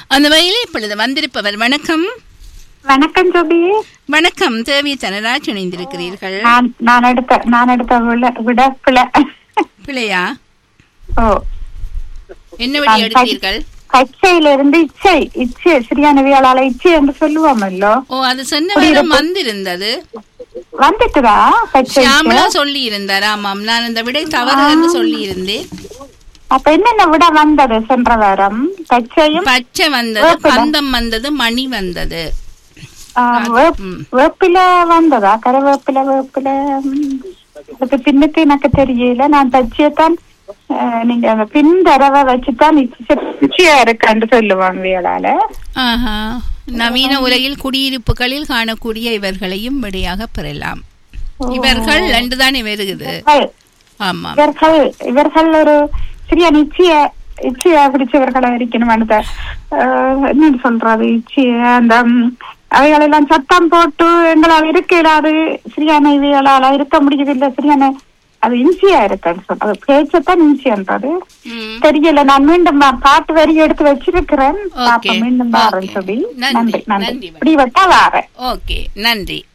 அந்த வகையில் இப்பொழுது வந்திருப்பவர் வணக்கம் வணக்கம் ஜோபி வணக்கம் தேவி தனராஜ் இணைந்திருக்கிறீர்கள் நான் நான் எடுத்த நான் எடுத்த விட விட பிள்ளை பிள்ளையா ஓ என்ன வழி நான் எடுத்தீர்கள் கச்சையில இருந்து இச்சை இச்சை சரியான வியாழால இச்சை என்று சொல்லுவோமல்லோ ஓ அது சொன்ன நேரம் வந்திருந்தது வந்துட்டுதா கச்சை ஷியாமலா சொல்லி இருந்தார் ஆமாம் நான் அந்த விடை தவறு என்று சொல்லி இருந்தேன் அப்ப என்னென்ன விட வந்தது சென்ற வாரம் கச்சையும் பச்சை வந்தது பந்தம் வந்தது மணி வந்தது ஆ, வேப்- ம். வேப்பில வந்ததா கருவேப்பில வேப்பில ம். அதுக்கு பின்னுக்கு எனக்கு தெரியல நான் தச்சியத்தான் அஹ், நீங்க அந்த பின் தரவை வச்சுதான் இச்சியா இருக்கான்னு சொல்லுவாங்க வியலால ஆஹா நவீன உலகில் குடியிருப்புகளில் காணக்கூடிய இவர்களையும் விடையாக பெறலாம் இவர்கள் ரெண்டு தானே வருகுது இவர்கள் ஆமாம் இவர்கள் இவர்கள் ஒரு சிறிய நிச்சய இச்சையா பிடிச்சவர்களா இருக்கணும் அந்த அஹ், என்னன்னு சொல்றது இச்சைய அந்த ம், அவைகளெல்லாம் சத்தம் போட்டு எங்களால் இருக்க இயலாது சரியான இவைகளால இருக்க முடியதில்லை சரியான அது இன்சியா இருக்குன்னு சொல்றது பேச்சத்தான் இன்சியன்றது ம். தெரியல நான் மீண்டும் பா- பாட்டு வரி எடுத்து வச்சிருக்கிறேன் Okay. பாப்போம் மீண்டும் வாரேன் Okay. சொல்லி நன்றி, நன்றி நன்றி நன்றி. இப்படி வட்டா வாரேன் ஓகே நன்றி